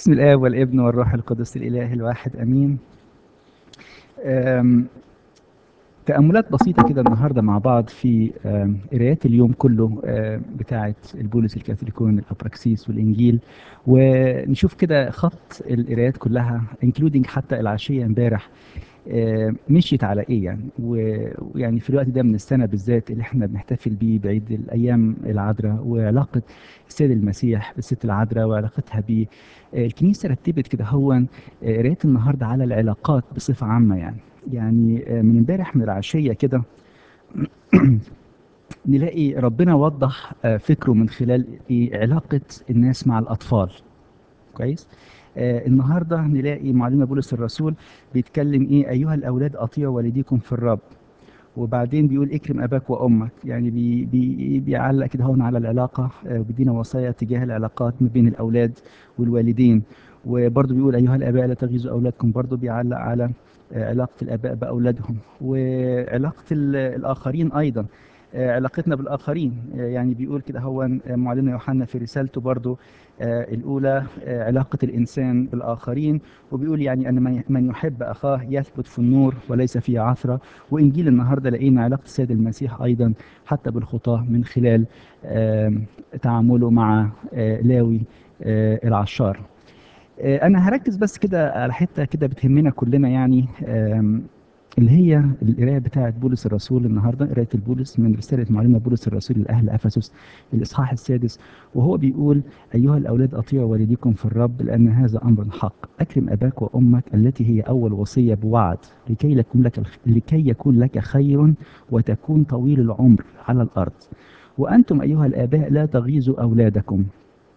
بسم الآب والابن والروح القدس الإله الواحد أمين أم، تأملات بسيطة كده النهاردة مع بعض في أم، قرايات اليوم كله أم، بتاعة البولس الكاثوليكون الأبراكسيس والإنجيل ونشوف كده خط القرايات كلها انكلودينج حتى العشية امبارح آه، مشيت على ايه يعني و- ويعني في الوقت ده من السنه بالذات اللي احنا بنحتفل بيه بعيد الايام العذراء وعلاقه السيد المسيح بالست العذراء وعلاقتها بيه آه، الكنيسه رتبت كده هو قرايه النهارده على العلاقات بصفه عامه يعني يعني آه، من امبارح من العشيه كده نلاقي ربنا وضح آه، فكره من خلال إيه؟ علاقه الناس مع الاطفال كويس آه النهارده نلاقي معلمنا بولس الرسول بيتكلم ايه ايها الاولاد اطيعوا والديكم في الرب وبعدين بيقول اكرم اباك وامك يعني بي بي بيعلق كده هون على العلاقه آه، وبيدينا وصايا تجاه العلاقات ما بين الاولاد والوالدين وبرضه بيقول ايها الاباء لا تغيظوا اولادكم برضه بيعلق على آه، علاقه الاباء باولادهم وعلاقه ال- الاخرين ايضا آه، علاقتنا بالاخرين آه، يعني بيقول كده هو آه، معلمنا يوحنا في رسالته برضه آه، الاولى آه، علاقه الانسان بالاخرين وبيقول يعني ان من- من يحب اخاه يثبت في النور وليس في عثره وانجيل النهارده لقينا علاقه السيد المسيح ايضا حتى بالخطاه من خلال آم، تعامله مع آه، لاوي آه، العشار آه، انا هركز بس كده على حته كده بتهمنا كلنا يعني آم، اللي هي القرايه بتاعه بولس الرسول النهارده قرايه البولس من رساله معلمنا بولس الرسول لاهل افسس الاصحاح السادس وهو بيقول ايها الاولاد اطيعوا والديكم في الرب لان هذا امر حق اكرم اباك وامك التي هي اول وصيه بوعد لكي يكون لك الخ- لكي يكون لك خير وتكون طويل العمر على الارض وانتم ايها الاباء لا تغيظوا اولادكم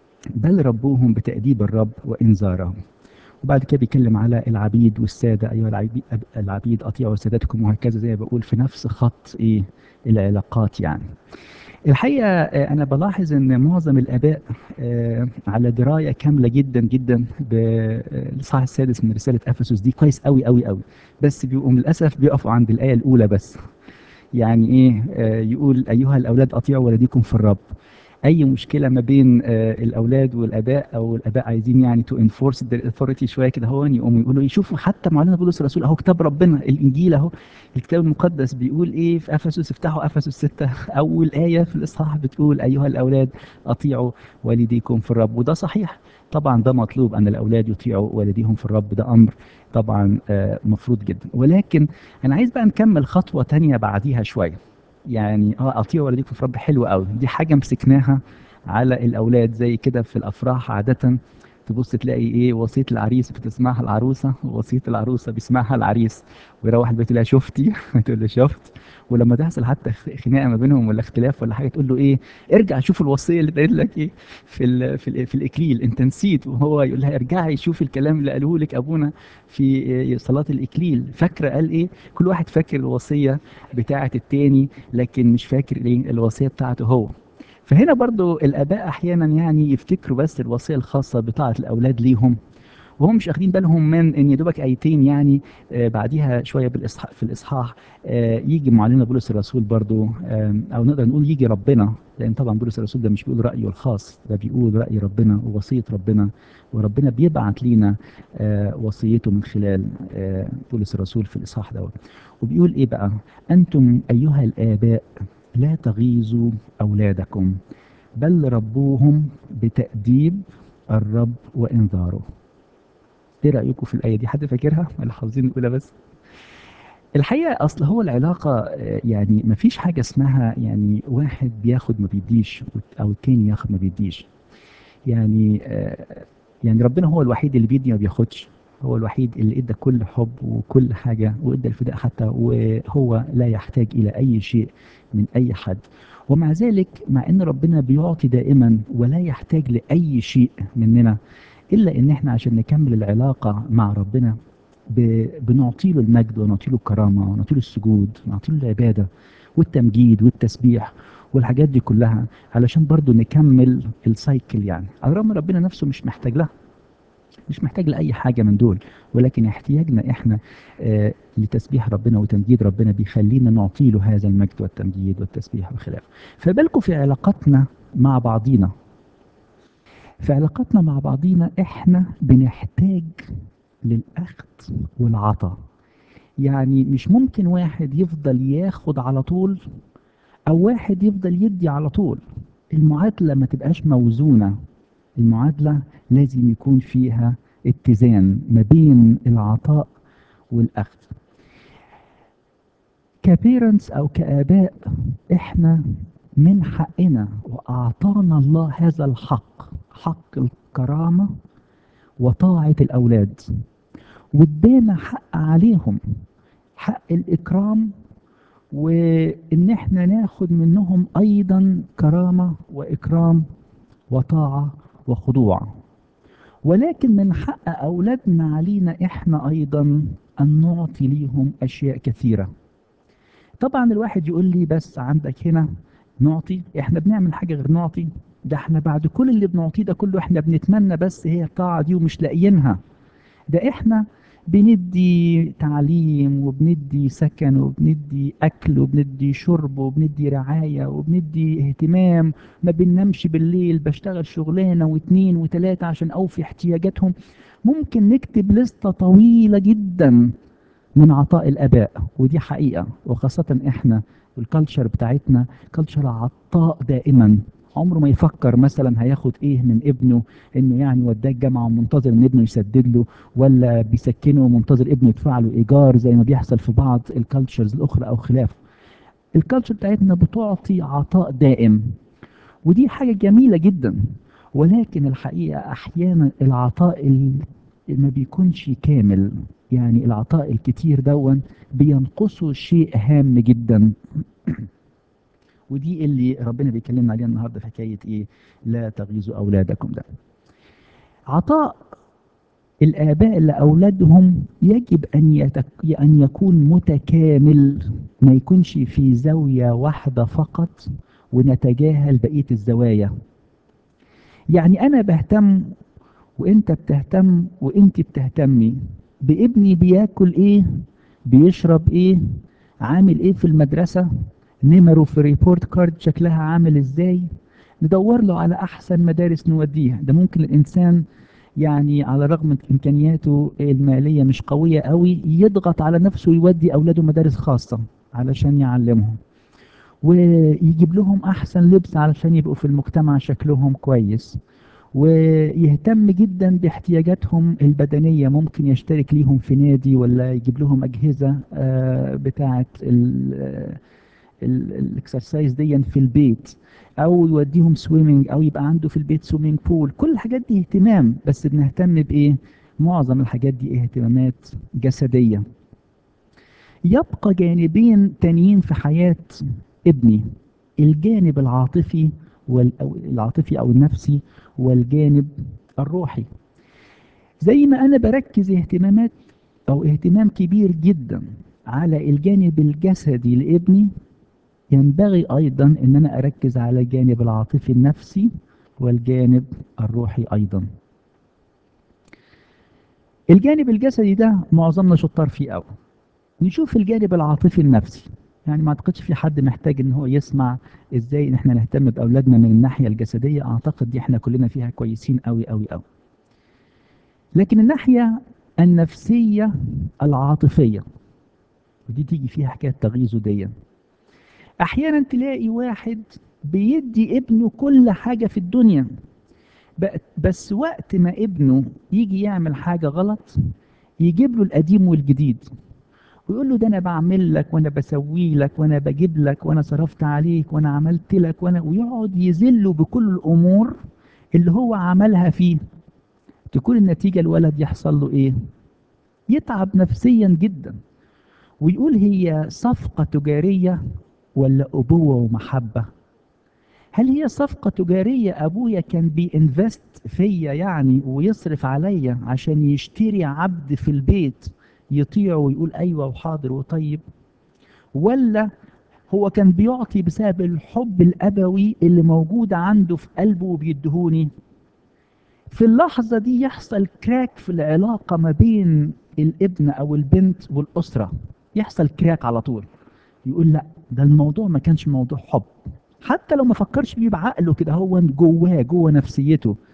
بل ربوهم بتأديب الرب وإنذارهم وبعد كده بيتكلم على العبيد والسادة أيها العبيد, العبيد أطيعوا سادتكم وهكذا زي ما بقول في نفس خط إيه العلاقات يعني الحقيقة آه، أنا بلاحظ إن معظم الآباء آه، على دراية كاملة جدا جدا بالإصحاح السادس من رسالة أفسس دي كويس أوي أوي أوي بس بيبقوا للأسف بيقفوا عند الآية الأولى بس يعني ايه آه، يقول ايها الاولاد اطيعوا والديكم في الرب اي مشكله ما بين آه، الاولاد والاباء او الاباء عايزين يعني تو انفورس الاثوريتي شويه كده هون يقوموا يقولوا يشوفوا حتى معلنا بولس الرسول اهو كتاب ربنا الانجيل اهو الكتاب المقدس بيقول ايه في افسس افتحوا افسس 6 اول ايه في الاصحاح بتقول ايها الاولاد اطيعوا والديكم في الرب وده صحيح طبعا ده مطلوب ان الاولاد يطيعوا والديهم في الرب ده امر طبعا آه، مفروض جدا ولكن انا عايز بقى نكمل خطوه تانية بعديها شويه يعني اه اطيعوا والديكم في الرب حلو قوي دي حاجه مسكناها على الاولاد زي كده في الافراح عاده تبص تلاقي ايه وصيه العريس بتسمعها العروسه ووصيه العروسه بيسمعها العريس ويروح البيت يلاقي شفتي تقول له شفت ولما تحصل حتى خ- خناقه ما بينهم ولا اختلاف ولا حاجه تقول له ايه ارجع شوف الوصيه اللي اتقالت لك ايه في ال في, ال في الاكليل انت نسيت وهو يقول لها ارجعي شوفي الكلام اللي قاله لك ابونا في صلاه الاكليل فاكره قال ايه كل واحد فاكر الوصيه بتاعه التاني لكن مش فاكر ايه الوصيه بتاعته هو فهنا برضو الاباء احيانا يعني يفتكروا بس الوصيه الخاصه بتاعه الاولاد ليهم وهم مش واخدين بالهم من ان يا دوبك ايتين يعني آه بعديها شويه بالاصحاح في الاصحاح آه يجي معلمنا بولس الرسول برضو آه او نقدر نقول يجي ربنا لان طبعا بولس الرسول ده مش بيقول رايه الخاص ده بيقول راي ربنا ووصيه ربنا وربنا بيبعت لينا آه وصيته من خلال آه بولس الرسول في الاصحاح دوت وبيقول ايه بقى انتم ايها الاباء لا تغيظوا اولادكم بل ربوهم بتاديب الرب وانذاره ايه رايكم في الايه دي حد فاكرها ولا حافظين الاولى بس الحقيقه اصل هو العلاقه آه، يعني ما فيش حاجه اسمها يعني واحد بياخد ما بيديش او التاني ياخد ما بيديش يعني آه، يعني ربنا هو الوحيد اللي بيدي ما بياخدش هو الوحيد اللي ادى كل حب وكل حاجه وادى الفداء حتى وهو لا يحتاج الى اي شيء من اي حد ومع ذلك مع ان ربنا بيعطي دائما ولا يحتاج لاي شيء مننا الا ان احنا عشان نكمل العلاقه مع ربنا ب- بنعطي له المجد ونعطي له الكرامه ونعطي له السجود ونعطي له العباده والتمجيد والتسبيح والحاجات دي كلها علشان برضو نكمل السايكل يعني على الرغم إن ربنا نفسه مش محتاج لها مش محتاج لأي حاجة من دول ولكن احتياجنا احنا آه لتسبيح ربنا وتمجيد ربنا بيخلينا نعطي له هذا المجد والتمجيد والتسبيح وخلافه فبالكم في علاقتنا مع بعضينا في علاقاتنا مع بعضينا احنا بنحتاج للاخذ والعطاء يعني مش ممكن واحد يفضل ياخد على طول او واحد يفضل يدي على طول المعادلة ما تبقاش موزونة المعادلة لازم يكون فيها اتزان ما بين العطاء والاخذ كبيرنتس او كاباء احنا من حقنا واعطانا الله هذا الحق حق الكرامه وطاعه الاولاد وادانا حق عليهم حق الاكرام وان احنا ناخد منهم ايضا كرامه واكرام وطاعه وخضوع ولكن من حق اولادنا علينا احنا ايضا ان نعطي ليهم اشياء كثيره طبعا الواحد يقول لي بس عندك هنا نعطي احنا بنعمل حاجه غير نعطي ده احنا بعد كل اللي بنعطيه ده كله احنا بنتمنى بس هي الطاعه دي ومش لاقيينها ده احنا بندي تعليم وبندي سكن وبندي اكل وبندي شرب وبندي رعايه وبندي اهتمام ما بننامش بالليل بشتغل شغلانه واتنين وتلاته عشان اوفي احتياجاتهم ممكن نكتب لستة طويلة جدا من عطاء الآباء ودي حقيقة وخاصة إحنا الكالتشر بتاعتنا كالتشر عطاء دائما عمره ما يفكر مثلا هياخد ايه من ابنه انه يعني وداه الجامعه ومنتظر ان ابنه يسدد له ولا بيسكنه ومنتظر ابنه يدفع له ايجار زي ما بيحصل في بعض الكالتشرز الاخرى او خلافه. الكالتشر بتاعتنا بتعطي عطاء دائم ودي حاجه جميله جدا ولكن الحقيقه احيانا العطاء ال- ما بيكونش كامل يعني العطاء الكتير دون بينقصه شيء هام جدا ودي اللي ربنا بيكلمنا عليها النهارده في حكايه ايه لا تغيظوا اولادكم ده عطاء الآباء لأولادهم يجب أن يتك... أن يكون متكامل ما يكونش في زاوية واحدة فقط ونتجاهل بقية الزوايا يعني أنا بهتم وأنت بتهتم وأنت بتهتمي بابني بياكل إيه بيشرب إيه عامل إيه في المدرسة نمره في ريبورت كارد شكلها عامل إزاي ندور له على أحسن مدارس نوديها ده ممكن الإنسان يعني على الرغم من امكانياته الماليه مش قويه قوي يضغط على نفسه ويودي اولاده مدارس خاصه علشان يعلمهم ويجيب لهم احسن لبس علشان يبقوا في المجتمع شكلهم كويس ويهتم جدا باحتياجاتهم البدنيه ممكن يشترك ليهم في نادي ولا يجيب لهم اجهزه آه، بتاعه الاكسرسايز دي في البيت او يوديهم سويمنج او يبقى عنده في البيت سويمنج بول كل الحاجات دي اهتمام بس بنهتم بايه معظم الحاجات دي اهتمامات جسديه يبقى جانبين تانيين في حياه ابني الجانب العاطفي وال أو العاطفي او النفسي والجانب الروحي زي ما انا بركز اهتمامات او اهتمام كبير جدا على الجانب الجسدي لابني ينبغي أيضا أن أنا أركز على الجانب العاطفي النفسي والجانب الروحي أيضا الجانب الجسدي ده معظمنا شطار فيه قوي نشوف الجانب العاطفي النفسي يعني ما اعتقدش في حد محتاج ان هو يسمع ازاي ان احنا نهتم باولادنا من الناحيه الجسديه اعتقد دي احنا كلنا فيها كويسين قوي قوي قوي لكن الناحيه النفسيه العاطفيه ودي تيجي فيها حكايه تغيظه دي احيانا تلاقي واحد بيدي ابنه كل حاجه في الدنيا بس وقت ما ابنه يجي يعمل حاجه غلط يجيب له القديم والجديد ويقول له ده انا بعمل لك وانا بسوي لك وانا بجيب لك وانا صرفت عليك وانا عملت لك وانا ويقعد يذله بكل الامور اللي هو عملها فيه تكون النتيجه الولد يحصل له ايه يتعب نفسيا جدا ويقول هي صفقه تجاريه ولا أبوة ومحبة هل هي صفقة تجارية أبويا كان بينفست فيا يعني ويصرف عليا عشان يشتري عبد في البيت يطيع ويقول أيوة وحاضر وطيب ولا هو كان بيعطي بسبب الحب الأبوي اللي موجود عنده في قلبه وبيدهوني في اللحظة دي يحصل كراك في العلاقة ما بين الابن أو البنت والأسرة يحصل كراك على طول يقول لا ده الموضوع ما كانش موضوع حب حتى لو ما فكرش بيه بعقله كده هو جواه جوه نفسيته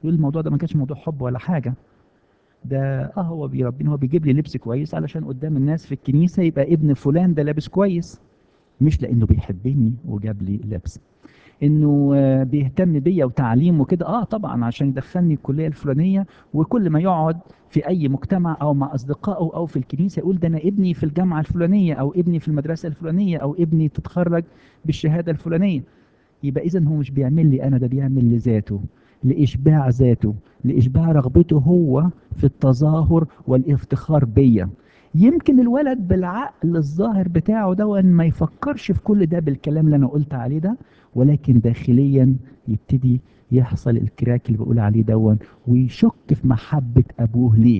يقول الموضوع ده ما كانش موضوع حب ولا حاجة ده اه هو بيربيني هو بيجيب لي لبس كويس علشان قدام الناس في الكنيسة يبقى ابن فلان ده لابس كويس مش لانه بيحبني وجاب لي لبس انه آه، بيهتم بيا وتعليمه كده اه طبعا عشان يدخلني الكليه الفلانيه وكل ما يقعد في اي مجتمع او مع اصدقائه او في الكنيسه يقول ده انا ابني في الجامعه الفلانيه او ابني في المدرسه الفلانيه او ابني تتخرج بالشهاده الفلانيه يبقى اذا هو مش بيعمل لي انا ده بيعمل لذاته لاشباع ذاته لاشباع رغبته هو في التظاهر والافتخار بيا يمكن الولد بالعقل الظاهر بتاعه ده ما يفكرش في كل ده بالكلام اللي انا قلت عليه ده ولكن داخليا يبتدي يحصل الكراك اللي بقول عليه دون ويشك في محبة أبوه ليه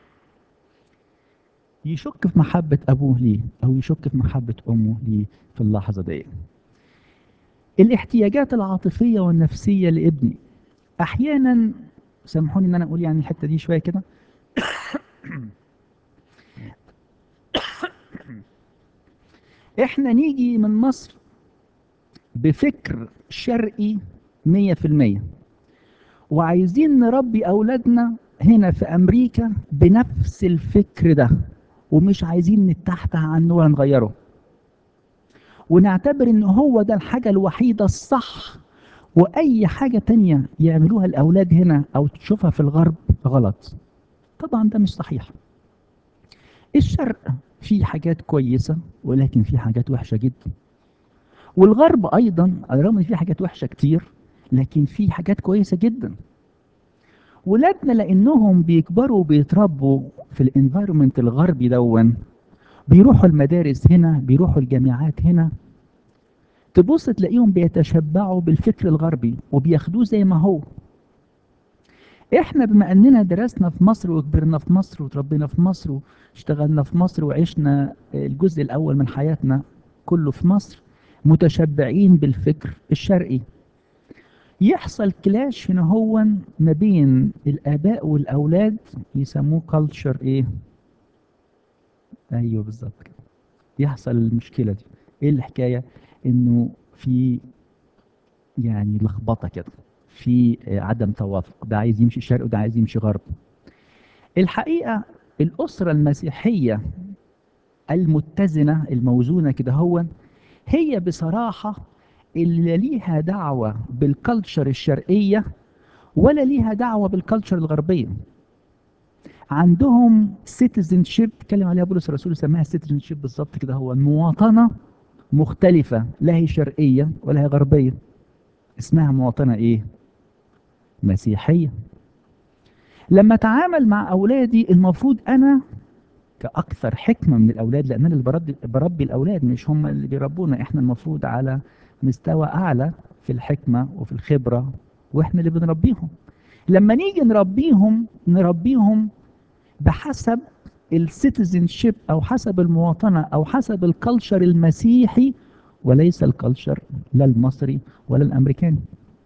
يشك في محبة أبوه ليه أو يشك في محبة أمه ليه في اللحظة دي الاحتياجات العاطفية والنفسية لابني أحيانا سامحوني إن أنا أقول يعني الحتة دي شوية كده إحنا نيجي من مصر بفكر شرقي مية في المية وعايزين نربي أولادنا هنا في أمريكا بنفس الفكر ده ومش عايزين نتحتها عنه ولا نغيره ونعتبر ان هو ده الحاجة الوحيدة الصح واي حاجة تانية يعملوها الاولاد هنا او تشوفها في الغرب غلط طبعا ده مش صحيح الشرق فيه حاجات كويسة ولكن فيه حاجات وحشة جدا والغرب ايضا على الرغم ان فيه حاجات وحشة كتير لكن فيه حاجات كويسة جدا ولادنا لانهم بيكبروا وبيتربوا في الانفايرمنت الغربي دون بيروحوا المدارس هنا بيروحوا الجامعات هنا تبص تلاقيهم بيتشبعوا بالفكر الغربي وبياخدوه زي ما هو احنا بما اننا درسنا في مصر وكبرنا في مصر وتربينا في مصر واشتغلنا في مصر وعشنا الجزء الاول من حياتنا كله في مصر متشبعين بالفكر الشرقي يحصل كلاش هنا هو ما بين الاباء والاولاد يسموه كلتشر ايه ايوه بالظبط كده يحصل المشكله دي ايه الحكايه انه في يعني لخبطه كده في عدم توافق ده عايز يمشي شرق وده عايز يمشي غرب الحقيقه الاسره المسيحيه المتزنه الموزونه كده هو هي بصراحه اللي ليها دعوه بالكالتشر الشرقيه ولا ليها دعوه بالكالتشر الغربيه عندهم سيتيزن شيب اتكلم عليها بولس الرسول سماها سيتيزن شيب بالظبط كده هو مواطنه مختلفه لا هي شرقيه ولا هي غربيه اسمها مواطنه ايه مسيحيه لما اتعامل مع اولادي المفروض انا كاكثر حكمه من الاولاد لان انا اللي بربي, بربي الاولاد مش هم اللي بيربونا احنا المفروض على مستوى اعلى في الحكمه وفي الخبره واحنا اللي بنربيهم لما نيجي نربيهم نربيهم بحسب السيتيزن شيب او حسب المواطنه او حسب الكالتشر المسيحي وليس الكالتشر لا المصري ولا الامريكاني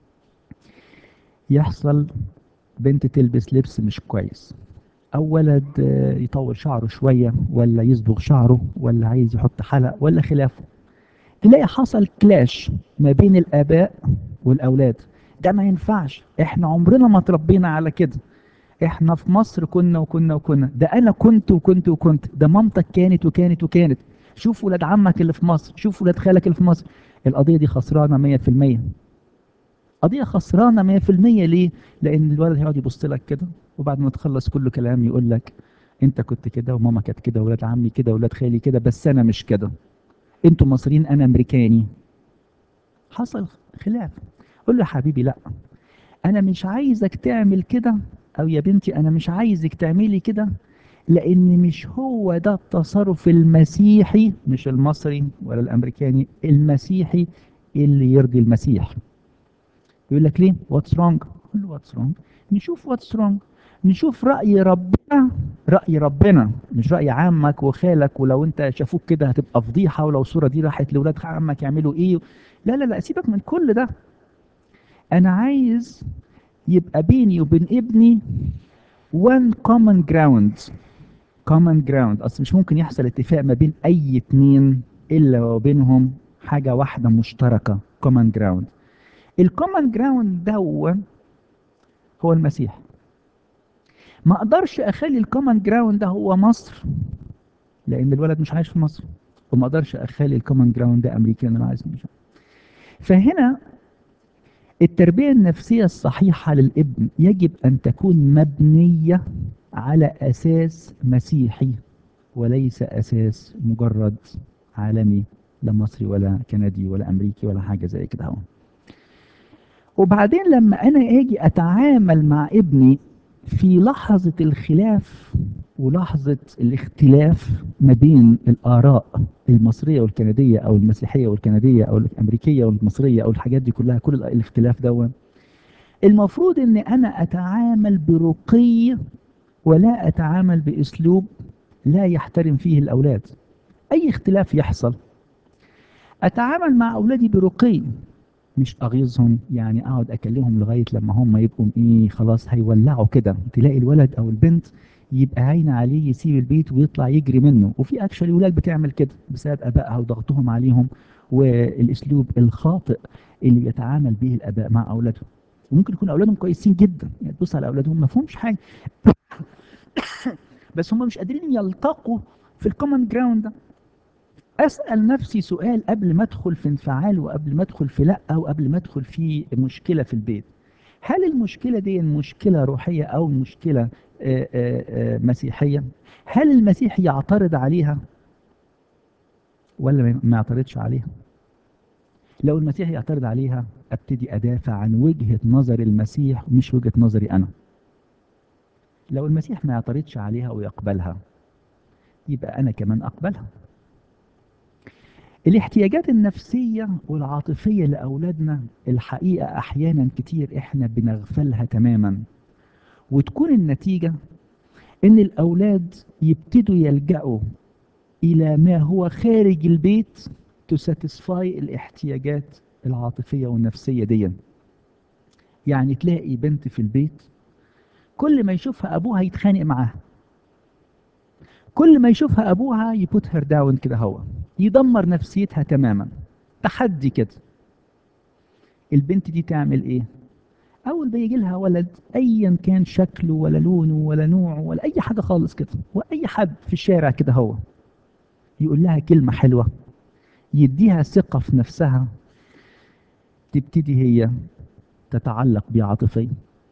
يحصل بنت تلبس لبس مش كويس او ولد يطول شعره شويه ولا يصبغ شعره ولا عايز يحط حلق ولا خلافه تلاقي حصل كلاش ما بين الاباء والاولاد ده ما ينفعش احنا عمرنا ما تربينا على كده احنا في مصر كنا وكنا وكنا ده انا كنت وكنت وكنت ده مامتك كانت وكانت وكانت شوف ولاد عمك اللي في مصر شوف ولاد خالك اللي في مصر القضيه دي خسرانه 100% قضيه خسرانه 100% ليه لان الولد هيقعد يبص لك كده وبعد ما تخلص كل كلام يقول لك انت كنت كده وماما كانت كده وولاد عمي كده وولاد خالي كده بس انا مش كده انتوا مصريين انا امريكاني حصل خلاف قول له يا حبيبي لا انا مش عايزك تعمل كده او يا بنتي انا مش عايزك تعملي كده لان مش هو ده التصرف المسيحي مش المصري ولا الامريكاني المسيحي اللي يرضي المسيح يقول لك ليه واتس رونج قول له واتس رونج نشوف واتس رونج نشوف راي ربنا راي ربنا مش راي عمك وخالك ولو انت شافوك كده هتبقى فضيحه ولو الصوره دي راحت لاولاد عمك يعملوا ايه لا لا لا سيبك من كل ده انا عايز يبقى بيني وبين ابني one common ground common ground اصل مش ممكن يحصل اتفاق ما بين اي اتنين الا وبينهم حاجة واحدة مشتركة common ground الكومن جراوند دون هو المسيح ما اقدرش اخلي الكومن جراوند ده هو مصر لان الولد مش عايش في مصر وما اقدرش اخلي الكومن جراوند ده امريكا انا عايز مش فهنا التربية النفسية الصحيحة للابن يجب أن تكون مبنية على أساس مسيحي وليس أساس مجرد عالمي لا مصري ولا كندي ولا أمريكي ولا حاجة زي كده هو وبعدين لما أنا أجي أتعامل مع ابني في لحظة الخلاف ولحظة الاختلاف ما بين الآراء المصرية والكندية أو المسيحية والكندية أو الأمريكية والمصرية أو الحاجات دي كلها كل الاختلاف دون المفروض أن أنا أتعامل برقي ولا أتعامل بأسلوب لا يحترم فيه الأولاد أي اختلاف يحصل أتعامل مع أولادي برقي مش أغيظهم يعني أقعد أكلمهم لغاية لما هم يبقوا إيه خلاص هيولعوا كده تلاقي الولد أو البنت يبقى عين عليه يسيب البيت ويطلع يجري منه وفي اكشلي ولاد بتعمل كده بسبب ابائها وضغطهم عليهم والاسلوب الخاطئ اللي بيتعامل به الاباء مع اولادهم وممكن يكون اولادهم كويسين جدا يعني تبص على اولادهم ما فيهمش حاجه بس هم مش قادرين يلتقوا في الكومن جراوند ده اسال نفسي سؤال قبل ما ادخل في انفعال وقبل ما ادخل في لا وقبل ما ادخل في مشكله في البيت هل المشكله دي مشكله روحيه او مشكله آآ آآ مسيحيه هل المسيح يعترض عليها ولا ما يعترضش عليها لو المسيح يعترض عليها ابتدي ادافع عن وجهه نظر المسيح مش وجهه نظري انا لو المسيح ما يعترضش عليها ويقبلها يبقى انا كمان اقبلها الاحتياجات النفسية والعاطفية لأولادنا الحقيقة أحيانا كتير إحنا بنغفلها تماما وتكون النتيجة إن الأولاد يبتدوا يلجأوا إلى ما هو خارج البيت تساتسفاي الاحتياجات العاطفية والنفسية دي يعني تلاقي بنت في البيت كل ما يشوفها أبوها يتخانق معاها كل ما يشوفها ابوها يبوت هير داون كده هو يدمر نفسيتها تماما تحدي كده البنت دي تعمل ايه اول ما يجي لها ولد ايا كان شكله ولا لونه ولا نوعه ولا اي حاجه خالص كده واي حد في الشارع كده هو يقول لها كلمه حلوه يديها ثقه في نفسها تبتدي هي تتعلق بيه عاطفيا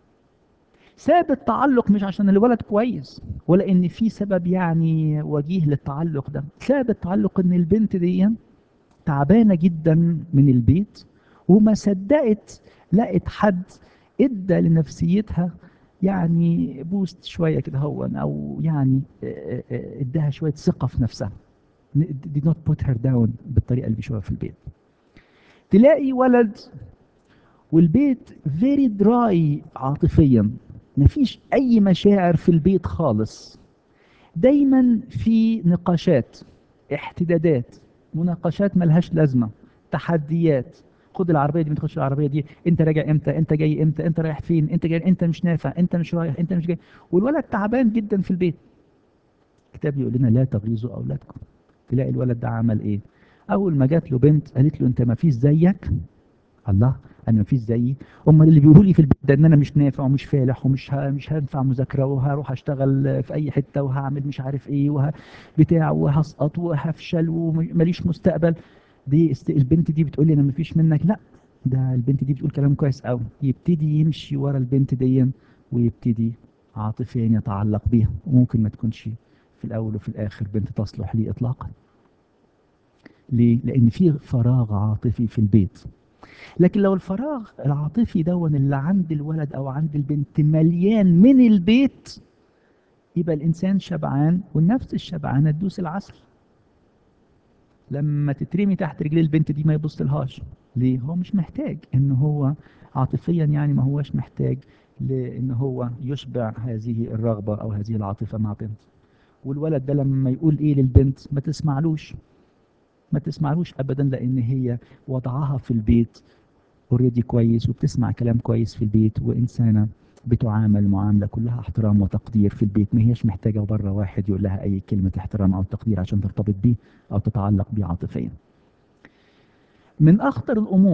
سبب التعلق مش عشان الولد كويس ولا ان في سبب يعني وجيه للتعلق ده سبب التعلق ان البنت دي تعبانه جدا من البيت وما صدقت لقت حد ادى لنفسيتها يعني بوست شويه كده هو او يعني اداها شويه ثقه في نفسها did not put her down بالطريقه اللي بيشوفها في البيت تلاقي ولد والبيت فيري دراي عاطفيا مفيش اي مشاعر في البيت خالص دايما في نقاشات احتدادات مناقشات ملهاش لازمه تحديات خد العربيه دي ما تخش العربيه دي انت راجع امتى انت جاي امتى انت رايح فين انت جاي انت مش نافع انت مش رايح انت مش جاي والولد تعبان جدا في البيت الكتاب يقول لنا لا تغيظوا اولادكم تلاقي الولد ده عمل ايه اول ما جات له بنت قالت له انت ما فيش زيك الله انا ما فيش زيي امال اللي بيقولوا لي في البيت ده ان انا مش نافع ومش فالح ومش ه... مش هنفع مذاكره وهروح اشتغل في اي حته وهعمل مش عارف ايه وه... بتاع وهسقط وهفشل وماليش مستقبل دي است... البنت دي بتقول لي انا ما فيش منك لا ده البنت دي بتقول كلام كويس قوي يبتدي يمشي ورا البنت دي ويبتدي عاطفيا يتعلق بيها وممكن ما تكونش في الاول وفي الاخر بنت تصلح ليه اطلاقا ليه لان في فراغ عاطفي في البيت لكن لو الفراغ العاطفي دون اللي عند الولد او عند البنت مليان من البيت يبقى الانسان شبعان والنفس الشبعانه تدوس العسل لما تترمي تحت رجلي البنت دي ما يبص لهاش ليه هو مش محتاج ان هو عاطفيا يعني ما هوش محتاج لان هو يشبع هذه الرغبه او هذه العاطفه مع بنت والولد ده لما يقول ايه للبنت ما تسمعلوش ما تسمعلوش ابدا لان هي وضعها في البيت اوريدي كويس وبتسمع كلام كويس في البيت وانسانه بتعامل معامله كلها احترام وتقدير في البيت ما هيش محتاجه بره واحد يقول لها اي كلمه احترام او تقدير عشان ترتبط بيه او تتعلق بيه عاطفيا من اخطر الامور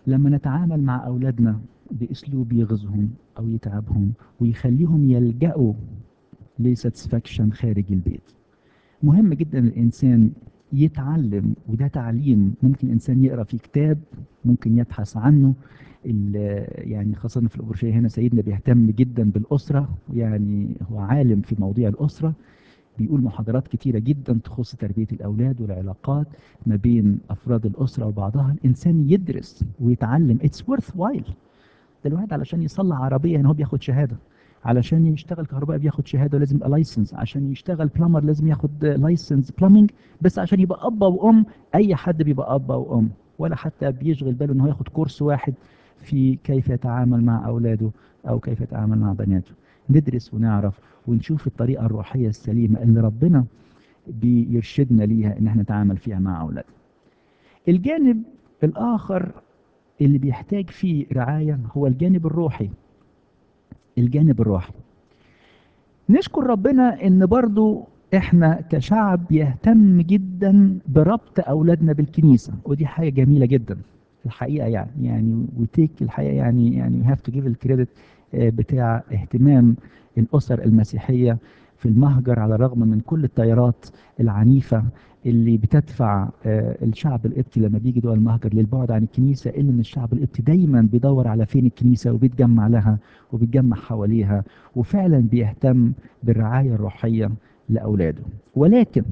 لما نتعامل مع أولادنا بأسلوب يغزهم أو يتعبهم ويخليهم يلجأوا لساتسفاكشن خارج البيت مهم جدا الإنسان يتعلم وده تعليم ممكن الإنسان يقرأ في كتاب ممكن يبحث عنه ال- يعني خاصة في الأبرشية هنا سيدنا بيهتم جدا بالأسرة يعني هو عالم في مواضيع الأسرة بيقول محاضرات كتيرة جدا تخص تربية الأولاد والعلاقات ما بين أفراد الأسرة وبعضها الإنسان يدرس ويتعلم it's worth while ده الواحد علشان يصلح عربية هنا هو بياخد شهادة علشان يشتغل كهربائي بياخد شهادة ولازم يبقى لايسنس عشان يشتغل بلامر لازم ياخد لايسنس بلامينج بس عشان يبقى أب أو أم أي حد بيبقى أب أو أم ولا حتى بيشغل باله إن هو ياخد كورس واحد في كيف يتعامل مع أولاده أو كيف يتعامل مع بناته ندرس ونعرف ونشوف الطريقة الروحية السليمة اللي ربنا بيرشدنا ليها إن احنا نتعامل فيها مع أولادنا الجانب الآخر اللي بيحتاج فيه رعاية هو الجانب الروحي الجانب الروحي نشكر ربنا ان برضو احنا كشعب يهتم جدا بربط اولادنا بالكنيسة ودي حاجة جميلة جدا الحقيقة يعني يعني وتيك الحقيقة يعني يعني هاف تو جيف الكريدت بتاع اهتمام الاسر المسيحية في المهجر على الرغم من كل التيارات العنيفة اللي بتدفع آه، الشعب القبطي لما بيجي دول المهجر للبعد عن الكنيسة إلا إن الشعب القبطي دايما بيدور على فين الكنيسة وبيتجمع لها وبيتجمع حواليها وفعلا بيهتم بالرعاية الروحية لأولاده ولكن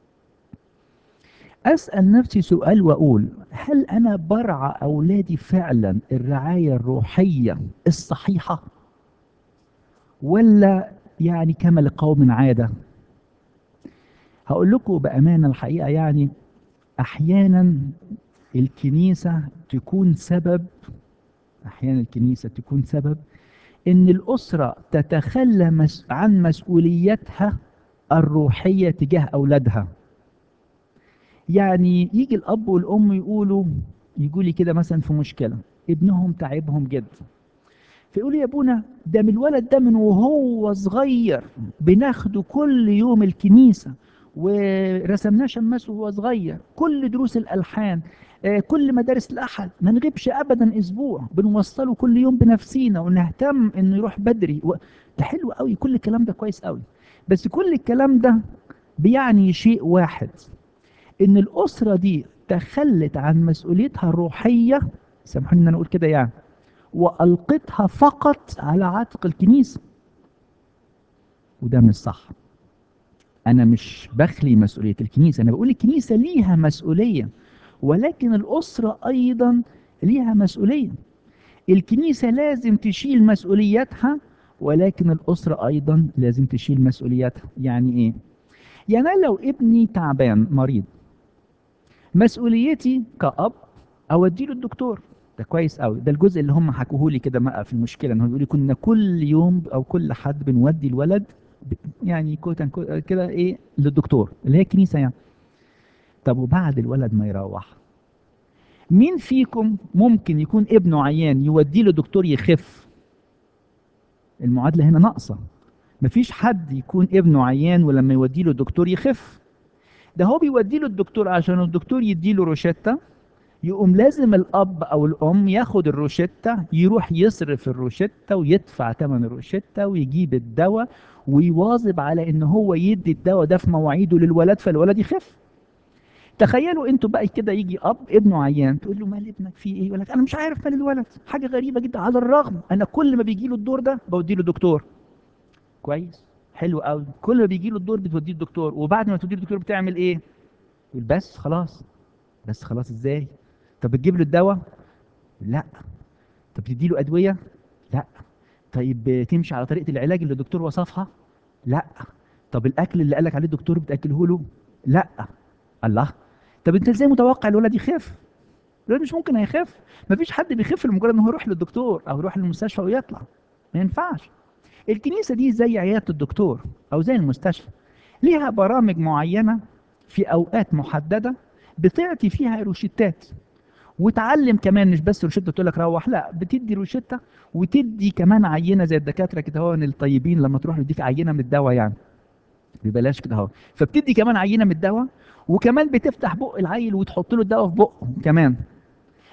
أسأل نفسي سؤال وأقول هل أنا برعى أولادي فعلا الرعاية الروحية الصحيحة ولا يعني كما لقوم عادة هقول لكم بأمانة الحقيقة يعني أحيانا الكنيسة تكون سبب أحيانا الكنيسة تكون سبب إن الأسرة تتخلى مس عن مسؤوليتها الروحية تجاه أولادها يعني يجي الأب والأم يقولوا يقولي كده مثلا في مشكلة ابنهم تعبهم جدا فيقول يا ابونا ده من الولد ده من وهو صغير بناخده كل يوم الكنيسة ورسمناه شماس وهو صغير كل دروس الألحان آه، كل مدارس الأحد ما نغيبش أبدا أسبوع بنوصله كل يوم بنفسينا ونهتم إنه يروح بدري و... ده حلو قوي كل الكلام ده كويس قوي بس كل الكلام ده بيعني شيء واحد إن الأسرة دي تخلت عن مسؤوليتها الروحية سامحوني إن أنا أقول كده يعني وألقتها فقط على عاتق الكنيسة وده مش صح أنا مش بخلي مسؤولية الكنيسة أنا بقول الكنيسة ليها مسؤولية ولكن الأسرة أيضا ليها مسؤولية الكنيسة لازم تشيل مسؤولياتها ولكن الأسرة أيضا لازم تشيل مسؤولياتها يعني إيه؟ يعني أنا لو ابني تعبان مريض مسؤوليتي كأب أوديله الدكتور ده كويس قوي ده الجزء اللي هم حكوه لي كده بقى في المشكله ان هم بيقولوا كنا كل يوم او كل حد بنودي الولد ب- يعني كوت أند كوت كده ايه للدكتور اللي هي الكنيسه يعني طب وبعد الولد ما يروح مين فيكم ممكن يكون ابنه عيان يوديه له دكتور يخف المعادله هنا ناقصه مفيش حد يكون ابنه عيان ولما يوديه له دكتور يخف ده هو بيوديه له الدكتور عشان الدكتور يديله روشته يقوم لازم الأب أو الأم ياخد الروشتة يروح يصرف الروشتة ويدفع ثمن الروشتة ويجيب الدواء ويواظب على إن هو يدي الدواء ده في مواعيده للولد فالولد يخف تخيلوا انتوا بقى كده يجي اب ابنه عيان تقول له مال ابنك فيه ايه يقول لك انا مش عارف مال الولد حاجه غريبه جدا على الرغم انا كل ما بيجي له الدور ده بودي له دكتور كويس حلو قوي كل ما بيجي له الدور بتوديه الدكتور وبعد ما توديه الدكتور بتعمل ايه يقول بس خلاص بس خلاص ازاي طب بتجيب له الدواء لا طب بتدي له ادويه لا طيب تمشي على طريقه العلاج اللي الدكتور وصفها لا طب الاكل اللي قالك عليه الدكتور بتاكله له لا الله طب انت ازاي متوقع الولد يخف الولد مش ممكن هيخف مفيش حد بيخف لمجرد ان هو يروح للدكتور او يروح للمستشفى ويطلع ما ينفعش الكنيسه دي زي عياده الدكتور او زي المستشفى ليها برامج معينه في اوقات محدده بتعطي فيها روشتات وتعلم كمان مش بس روشته تقول لك روح لا بتدي روشته وتدي كمان عينه زي الدكاتره كده هو الطيبين لما تروح يديك عينه من الدواء يعني ببلاش كده اهو فبتدي كمان عينه من الدواء وكمان بتفتح بق العيل وتحط له الدواء في بقه كمان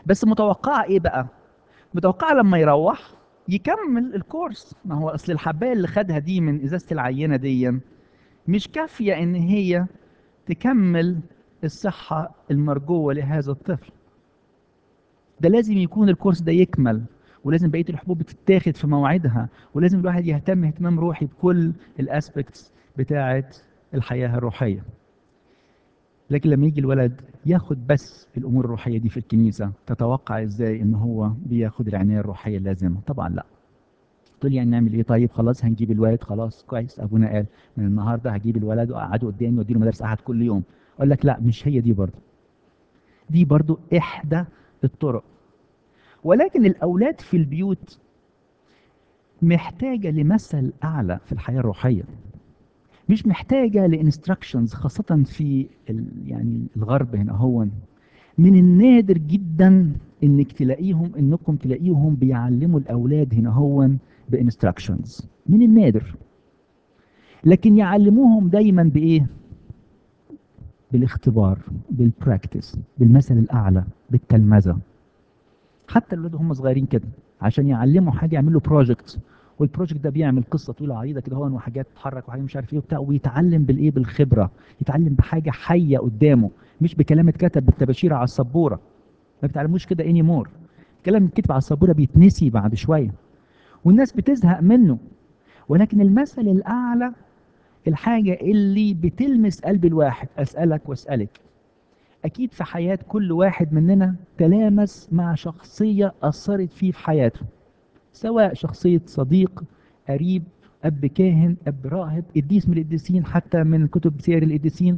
بس متوقعه ايه بقى متوقعه لما يروح يكمل الكورس ما هو اصل الحبايه اللي خدها دي من ازازه العينه دي مش كافيه ان هي تكمل الصحه المرجوه لهذا الطفل ده لازم يكون الكورس ده يكمل ولازم بقيه الحبوب تتاخد في موعدها ولازم الواحد يهتم اهتمام روحي بكل الاسبكتس بتاعه الحياه الروحيه لكن لما يجي الولد ياخد بس الامور الروحيه دي في الكنيسه تتوقع ازاي ان هو بياخد العنايه الروحيه اللازمه طبعا لا تقول يعني نعمل ايه طيب خلاص هنجيب الولد خلاص كويس ابونا قال من النهارده هجيب الولد واقعده قدامي واديله مدارس احد كل يوم اقول لك لا مش هي دي برضه دي برضه احدى الطرق ولكن الاولاد في البيوت محتاجه لمثل اعلى في الحياه الروحيه مش محتاجه لانستراكشنز خاصه في ال يعني الغرب هنا هو من النادر جدا انك تلاقيهم انكم تلاقيهم بيعلموا الاولاد هنا هو بانستراكشنز من النادر لكن يعلموهم دايما بايه بالاختبار بالبراكتس بالمثل الاعلى بالتلمذه حتى الولاد هم صغيرين كده عشان يعلموا حاجه يعملوا بروجكت والبروجكت ده بيعمل قصه طويله عريضه كده هون وحاجات تتحرك وحاجات مش عارف ايه وبتاع ويتعلم بالايه بالخبره يتعلم بحاجه حيه قدامه مش بكلام اتكتب بالتباشير على السبوره ما بتعلموش كده اني مور الكلام الكتب على السبوره بيتنسي بعد شويه والناس بتزهق منه ولكن المثل الاعلى الحاجه اللي بتلمس قلب الواحد اسالك واسالك اكيد في حياه كل واحد مننا تلامس مع شخصيه اثرت فيه في حياته سواء شخصيه صديق قريب اب كاهن اب راهب قديس من القديسين حتى من كتب سير القديسين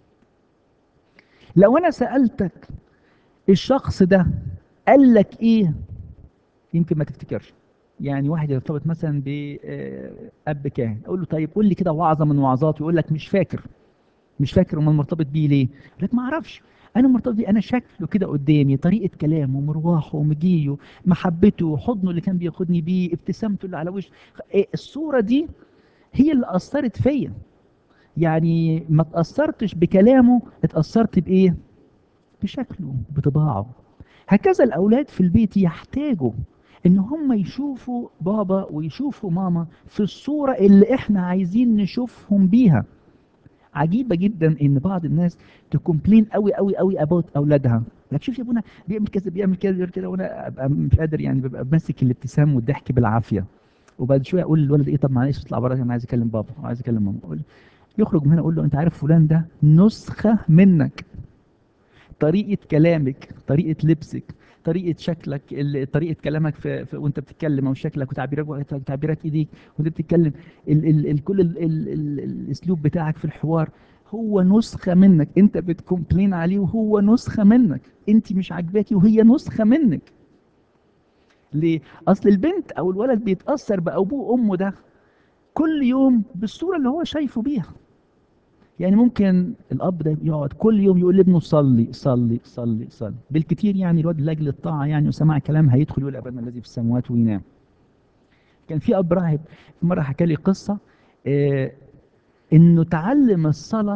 لو انا سالتك الشخص ده قال لك ايه يمكن ما تفتكرش يعني واحد يرتبط مثلا باب كاهن اقول له طيب قول لي كده وعظه من وعظاته يقول لك مش فاكر مش فاكر امال مرتبط بيه ليه يقول لك ما اعرفش انا مرتبط بيه انا شكله كده قدامي طريقه كلامه مروحه ومجيه محبته حضنه اللي كان بياخدني بيه ابتسامته اللي على وشه الصوره دي هي اللي اثرت فيا يعني ما تاثرتش بكلامه اتاثرت بايه بشكله بطباعه هكذا الاولاد في البيت يحتاجوا ان هم يشوفوا بابا ويشوفوا ماما في الصوره اللي احنا عايزين نشوفهم بيها عجيبه جدا ان بعض الناس تكومبلين قوي قوي قوي اباوت اولادها لك شوف يا ابونا بيعمل كذا بيعمل كذا بيعمل كده وانا ابقى مش قادر يعني ببقى ماسك الابتسام والضحك بالعافيه وبعد شويه اقول للولد ايه طب معلش اطلع بره انا عايز اكلم بابا عايز اكلم ماما اقول يخرج من هنا اقول له انت عارف فلان ده نسخه منك طريقه كلامك طريقه لبسك طريقه شكلك طريقه كلامك في, في وانت بتتكلم او شكلك وتعبيرك تعبيرات ايديك وانت بتتكلم ال ال ال كل ال ال ال الاسلوب بتاعك في الحوار هو نسخه منك انت بتكومبلين عليه وهو نسخه منك انت مش عاجباكي وهي نسخه منك ليه اصل البنت او الولد بيتاثر بابوه وامه ده كل يوم بالصوره اللي هو شايفه بيها يعني ممكن الاب ده يقعد كل يوم يقول لابنه صلي صلي صلي صلي بالكتير يعني الواد لاجل الطاعه يعني وسمع كلام هيدخل يقول ابانا الذي في السماوات وينام كان في اب راهب مره حكى لي قصه آه انه تعلم الصلاه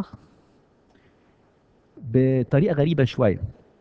بطريقه غريبه شويه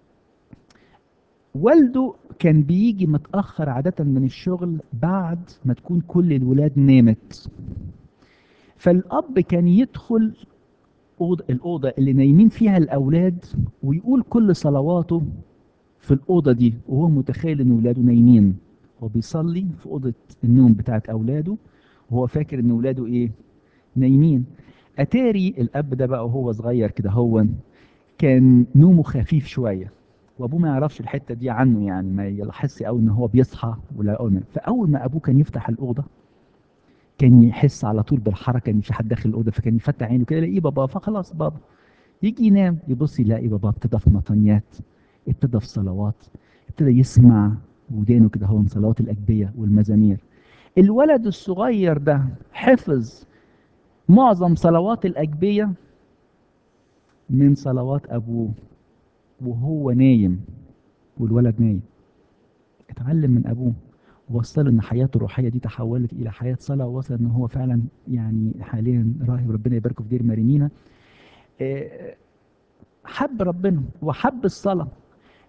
والده كان بيجي متاخر عاده من الشغل بعد ما تكون كل الولاد نامت فالاب كان يدخل أوضة الأوضة اللي نايمين فيها الأولاد ويقول كل صلواته في الأوضة دي وهو متخيل إن ولاده نايمين هو بيصلي في أوضة النوم بتاعت أولاده وهو فاكر إن ولاده إيه نايمين أتاري الأب ده بقى وهو صغير كده هو كان نومه خفيف شوية وأبوه ما يعرفش الحتة دي عنه يعني ما يلاحظش أوي إن هو بيصحى ولا أول فأول ما أبوه كان يفتح الأوضة كان يحس على طول بالحركه ان في حد داخل الاوضه فكان يفتح عينه كده يلاقيه بابا فخلاص بابا يجي ينام يبص يلاقي بابا ابتدى في مطنيات ابتدى في صلوات ابتدى يسمع ودانه كده هو من صلوات الاجبيه والمزامير الولد الصغير ده حفظ معظم صلوات الاجبيه من صلوات ابوه وهو نايم والولد نايم اتعلم من ابوه وصله ان حياته الروحيه دي تحولت الى حياه صلاه ووصل ان هو فعلا يعني حاليا راهب ربنا يباركه في دير مريمينا حب ربنا وحب الصلاه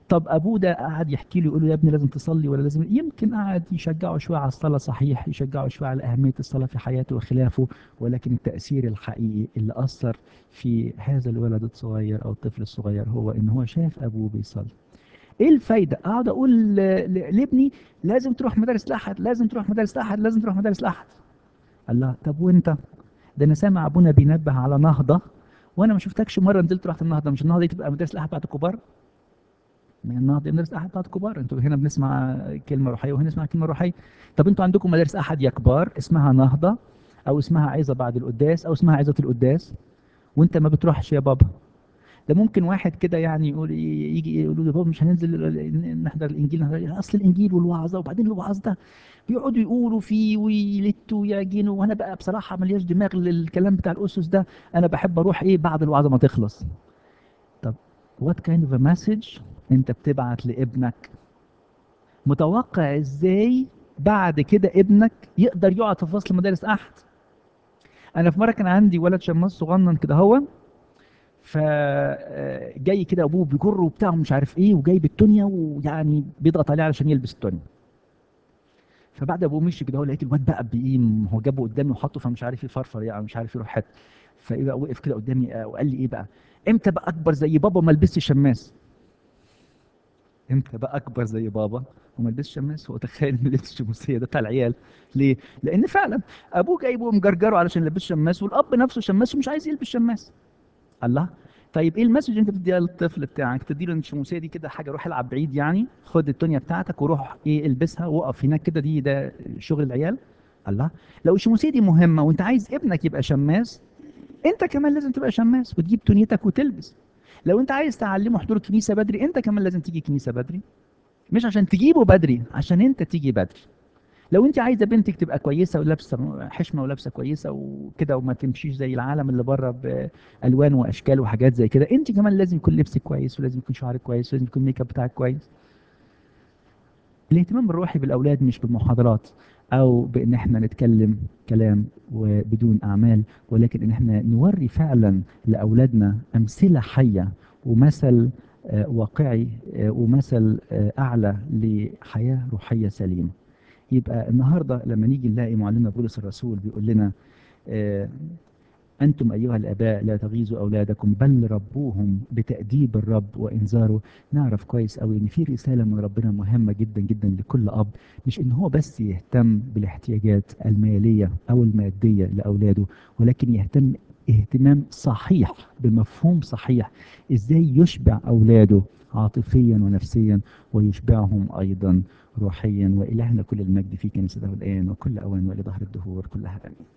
طب ابوه ده قعد يحكي له يقول له يا ابني لازم تصلي ولا لازم يمكن قعد يشجعه شويه على الصلاه صحيح يشجعه شويه على اهميه الصلاه في حياته وخلافه ولكن التاثير الحقيقي اللي اثر في هذا الولد الصغير او الطفل الصغير هو ان هو شاف ابوه بيصلي ايه الفايده اقعد اقول ل- ل- لابني لازم تروح مدارس الاحد لازم تروح مدارس الاحد لازم تروح مدارس الاحد قال لها طب وانت ده انا سامع ابونا بينبه على نهضه وانا ما شفتكش مره نزلت رحت النهضه مش النهضه دي تبقى مدارس الاحد بتاعت الكبار ما النهضه مدارس احد بتاعت الكبار انتوا هنا بنسمع كلمه روحيه وهنا نسمع كلمه روحيه طب انتوا عندكم مدارس احد يا كبار اسمها نهضه او اسمها عظه بعد القداس او اسمها عظه القداس وانت ما بتروحش يا بابا ده ممكن واحد كده يعني يقول يجي يقولوا له بابا مش هننزل نحضر الانجيل نحضر اصل الانجيل والوعظه وبعدين الوعظ ده بيقعدوا يقولوا فيه ويلتوا ويعجنوا وانا بقى بصراحه ملياش دماغ للكلام بتاع الاسس ده انا بحب اروح ايه بعد الوعظه ما تخلص طب what kind of a message انت بتبعت لابنك متوقع ازاي بعد كده ابنك يقدر يقعد في فصل مدارس احد انا في مره كان عندي ولد شماس صغنن كده هو فجاي كده ابوه بيجره وبتاع ومش عارف ايه وجايب التونيا ويعني بيضغط عليه علشان يلبس التونيا فبعد ابوه مشي كده هو لقيت الواد بقى بيقيم هو جابه قدامي وحطه فمش عارف يفرفر يعني مش عارف يروح حته فايه بقى وقف كده قدامي آه، وقال لي ايه بقى امتى بقى اكبر زي بابا ما لبسش شماس امتى بقى اكبر زي بابا وما لبسش شماس هو تخيل ان لبس الشماسيه ده بتاع العيال ليه لان فعلا ابوه جايبه مجرجره علشان يلبس شماس والاب نفسه شماس ومش عايز يلبس شماس الله طيب ايه المسج انت بتديها للطفل بتاعك تديله ان الشموسيه دي كده حاجه روح العب بعيد يعني خد الدنيا بتاعتك وروح ايه البسها وقف هناك كده دي ده شغل العيال الله لو الشموسيه دي مهمه وانت عايز ابنك يبقى شماس انت كمان لازم تبقى شماس وتجيب تونيتك وتلبس لو انت عايز تعلمه حضور الكنيسه بدري انت كمان لازم تيجي كنيسه بدري مش عشان تجيبه بدري عشان انت تيجي بدري لو انت عايزه بنتك تبقى كويسه ولابسه حشمه ولابسه كويسه وكده وما تمشيش زي العالم اللي بره بالوان واشكال وحاجات زي كده انت كمان لازم يكون لبسك كويس ولازم يكون شعرك كويس ولازم يكون الميك اب بتاعك كويس الاهتمام الروحي بالاولاد مش بالمحاضرات او بان احنا نتكلم كلام وبدون اعمال ولكن ان احنا نوري فعلا لاولادنا امثله حيه ومثل آه، واقعي آه، ومثل آه، اعلى لحياه روحيه سليمه يبقى النهارده لما نيجي نلاقي معلمنا بولس الرسول بيقول لنا آه، أنتم أيها الآباء لا تغيظوا أولادكم بل ربوهم بتأديب الرب وإنذاره نعرف كويس أوي إن في رسالة من ربنا مهمة جدا جدا لكل أب مش إن هو بس يهتم بالاحتياجات المالية أو المادية لأولاده ولكن يهتم اهتمام صحيح بمفهوم صحيح إزاي يشبع أولاده عاطفيا ونفسيا ويشبعهم أيضا روحيا وإلهنا كل المجد في كنيسته الآن وكل أوان ولظهر الدهور كلها آمين